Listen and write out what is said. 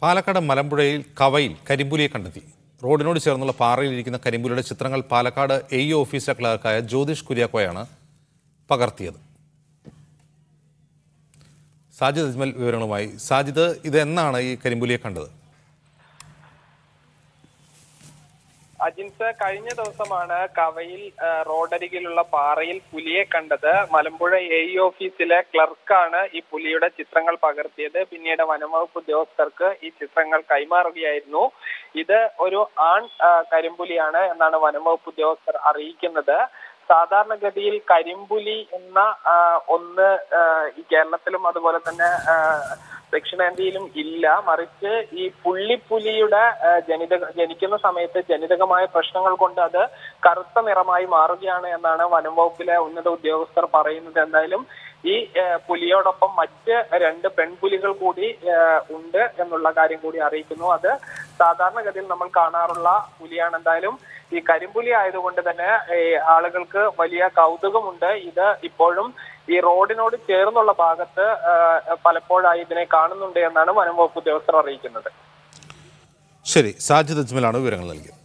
പാലക്കാട് മലമ്പുഴയിൽ കവയിൽ കരിമ്പുലിയെ കണ്ടെത്തി റോഡിനോട് ചേർന്നുള്ള പാറയിലിരിക്കുന്ന കരിമ്പുലിയുടെ ചിത്രങ്ങൾ പാലക്കാട് എ ഇ ഓഫീസർ ക്ലർക്കായ ജ്യോതിഷ് കുര്യാക്കോയാണ് പകർത്തിയത് സാജിദ് അജ്മൽ വിവരങ്ങളുമായി സാജിദ് ഇത് എന്നാണ് ഈ കരിമ്പുലിയെ കണ്ടത് അജിൻസ് കഴിഞ്ഞ ദിവസമാണ് കവയിൽ ആ, റോഡരികിലുള്ള പാറയിൽ പുലിയെ കണ്ടത് മലമ്പുഴ എ ഇ ഓഫീസിലെ ക്ലർക്കാണ് ഈ പുലിയുടെ ചിത്രങ്ങൾ പകർത്തിയത് പിന്നീട് വനംവകുപ്പ് ഉദ്യോഗസ്ഥർക്ക് ഈ ചിത്രങ്ങൾ കൈമാറുകയായിരുന്നു ഇത് ഒരു ആൺ ആ, കരിമ്പുലിയാണ് എന്നാണ് വനംവകുപ്പ് ഉദ്യോഗസ്ഥർ അറിയിക്കുന്നത് സാധാരണഗതിയിൽ കരിമ്പുലി എന്ന ആ, ഒന്ന് ആ, ഈ കേരളത്തിലും അതുപോലെ തന്നെ ആ, ദക്ഷിണേന്ത്യയിലും ഇല്ല മറിച്ച് ഈ പുള്ളിപ്പുലിയുടെ ആ, ജനിതക ജനിക്കുന്ന സമയത്ത് ജനിതകമായ പ്രശ്നങ്ങൾ കൊണ്ട് അത് കറുത്ത നിറമായി മാറുകയാണ് എന്നാണ് വനം വകുപ്പിലെ ഉന്നത ഉദ്യോഗസ്ഥർ പറയുന്നത് എന്തായാലും ഈ ആ, പുലിയോടൊപ്പം മറ്റ് രണ്ട് പെൺപുലികൾ കൂടി ആ, ഉണ്ട് എന്നുള്ള കാര്യം കൂടി അറിയിക്കുന്നു അത് സാധാരണഗതിയിൽ നമ്മൾ കാണാറുള്ള പുലിയാണ് എന്തായാലും ഈ കരിമ്പുലി ആയതുകൊണ്ട് തന്നെ ഈ ആളുകൾക്ക് വലിയ കൗതുകമുണ്ട് ഇത് ഇപ്പോഴും ഈ റോഡിനോട് ചേർന്നുള്ള ഭാഗത്ത് ആ, പലപ്പോഴായി ഇതിനെ കാണുന്നുണ്ട് എന്നാണ് വനം വകുപ്പ് ഉദ്യോഗസ്ഥർ അറിയിക്കുന്നത് ശരി സാജിദ് അജ്മലാണ് വിവരങ്ങൾ നൽകിയത്